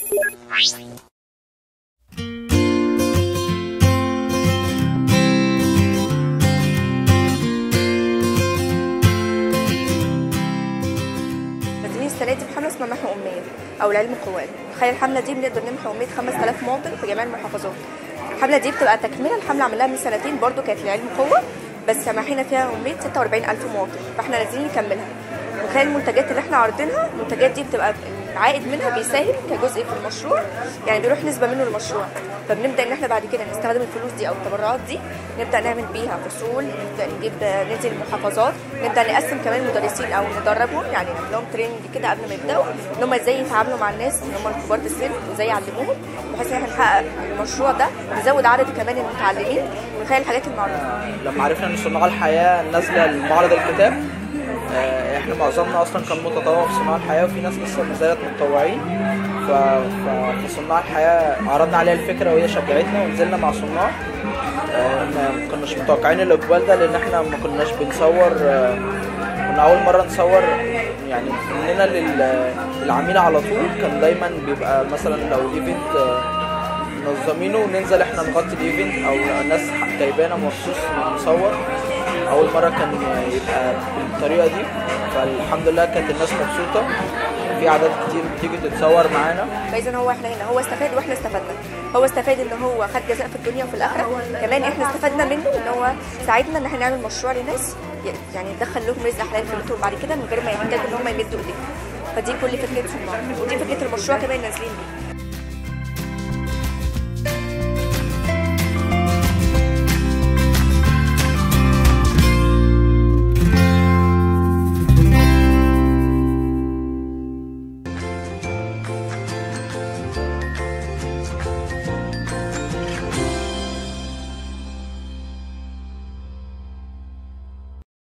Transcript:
نازلين السنه دي بحمله اسمها محو اميه او العلم القواني تخيل الحمله دي بنقدر نمحو اميه 5000 مواطن في جميع المحافظات الحمله دي بتبقى تكمله الحمله عملناها من سنتين برضو كانت لعلم قوه بس محينا فيها اميه 46000 مواطن فاحنا نازلين نكملها وتخيل المنتجات اللي احنا عارضينها المنتجات دي بتبقى العائد منها بيساهم كجزء في المشروع يعني بيروح نسبه منه للمشروع فبنبدا ان احنا بعد كده نستخدم الفلوس دي او التبرعات دي نبدا نعمل بيها فصول نبدا نجيب ننزل المحافظات نبدا نقسم كمان المدرسين او ندربهم يعني نعمل لهم تريننج كده قبل ما يبداوا ان هم ازاي يتعاملوا مع الناس اللي هم الكبار في السن وازاي يعلموهم بحيث ان احنا نحقق المشروع ده نزود عدد كمان المتعلمين من خلال الحاجات المعروفه لما عرفنا ان صناع الحياه نازله لمعرض الكتاب آه، احنا معظمنا اصلا كان متطوع في صناع الحياه وفي ناس لسه ما زالت متطوعين ف... ف- في صناع الحياه عرضنا عليها الفكره وهي شجعتنا ونزلنا مع صناع آه، ما كناش متوقعين الاقبال ده لان احنا ما كناش بنصور آه، كنا اول مره نصور يعني مننا لل- للعميل على طول كان دايما بيبقى مثلا لو ايفنت آه، منظمينه وننزل احنا نغطي الايفنت او ناس جايبانا مخصوص نصور اول مره كان يبقى بالطريقه دي فالحمد لله كانت الناس مبسوطه في اعداد كتير بتيجي تتصور معانا فاذا هو احنا هنا هو استفاد واحنا استفدنا هو استفاد ان هو خد جزاء في الدنيا وفي الاخره كمان احنا استفدنا منه ان هو ساعدنا ان احنا نعمل مشروع لناس ي- يعني ندخل لهم رزق حلال في بيتهم بعد كده من غير ما يحتاجوا ان هم يمدوا ايديهم فدي كل فكره صناع ودي فكره المشروع كمان نازلين بيه